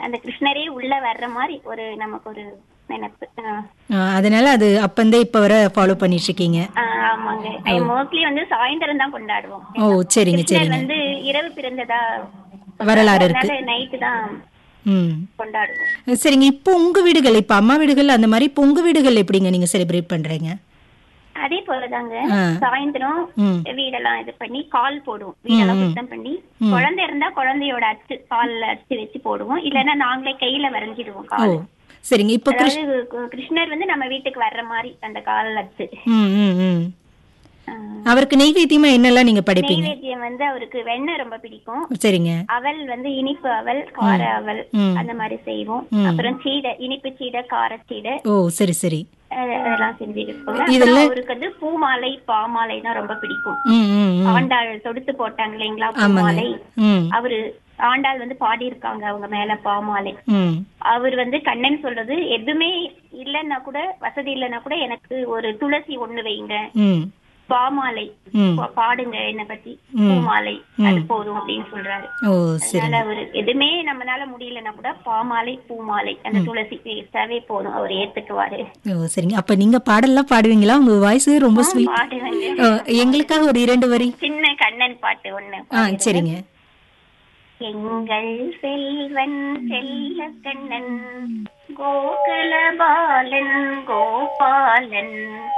அந்த கிருஷ்ணரே உள்ள வர்ற மாதிரி ஒரு நமக்கு ஒரு நினைப்பு ஆ. ஆ, அதனால அது அப்பந்தே இப்ப வர ஃபாலோ பண்ணிட்டு இருக்கீங்க ஆ, ஆமாங்க மோஸ்ட்லி வந்து சாயந்தரம் தான் கொண்டாடுவோம் ஓ சரிங்க கிருஷ்ணர் சரிங்க வந்து இரவு பிறந்ததா வரலாறு இருக்கு அதனால நைட்டு தான் ம் கொண்டாடுவோம் சரிங்க இப்போ உங்க வீடுகள் இப்ப அம்மா வீடுகள் அந்த மாதிரி இப்போ உங்க வீடுகள் எப்படிங்க நீங்க செலிப்ரேட் பண்றீங்க அதே போலதாங்க ஆ. சாயந்தரம் ம் வீடெல்லாம் இது பண்ணி கால் போடுவோம் வீடெல்லாம் சுத்தம் பண்ணி குழந்தை இருந்தா குழந்தையோட அச்சு கால்ல அச்சு வச்சு போடுவோம் இல்லைன்னா நாங்களே கையில வரைஞ்சிடுவோம் ஓ கால் சரிங்க இப்போ கிருஷ் அதாவது கு- கிருஷ்ணர் வந்து நம்ம வீட்டுக்கு வர்ற மாதிரி அந்த கால் அச்சு ம் ம் ம் ஆ. அவருக்கு நெய்வேத்தியமா என்னெல்லாம் நீங்க படைப்பீங்க நெய்வேத்தியம் வந்து அவருக்கு வெண்ணெய் ரொம்ப பிடிக்கும் சரிங்க அவல் வந்து இனிப்பு அவல் கார அவல் ம். அந்த மாதிரி செய்வோம் அப்புறம் சீடை இனிப்பு சீடை கார சீடை ஓ சரி சரி அஹ் அதெல்லாம் செஞ்சிருக்கோம் இதெல்லாம் அப்புறம் அவருக்கு வந்து பூமாலை பாமாலைனா ரொம்ப பிடிக்கும் ம் ம் ம் ஆண்டாள் தொடுத்து போட்டாங்க இல்லைங்களா பூமாலை ம் அவரு ஆண்டாள் வந்து பாடியிருக்காங்க அவங்க மேல பாமாலை ம் அவர் வந்து கண்ணன் சொல்றது எதுவுமே இல்லைன்னா கூட வசதி இல்லைன்னா கூட எனக்கு ஒரு துளசி ஒண்ணு வைங்க ம் பாமாலை ம் பா- பாடுங்க என்ன பத்தி பூமாலை அது போதும் அப்படின்னு சொல்றாரு ஓ சரி அதனால அவரு எதுவுமே நம்மளால முடியலன்னா கூட பாமாலை பூமாலை அந்த துளசி பேசாவே போதும் அவர் ஏத்துக்குவாரு ஓ சரிங்க அப்ப நீங்க பாடல்லாம் பாடுவீங்களா உங்க வாய்ஸ் ரொம்ப ஸ்வீட் பாடுவாங்க எங்களுக்காக ஒரு இரண்டு வரி சின்ன கண்ணன் பாட்டு ஒண்ணு ஆ சரிங்க எங்கள் செல்வன் செல்ல கண்ணன் கோகுல பாலன் கோபாலன்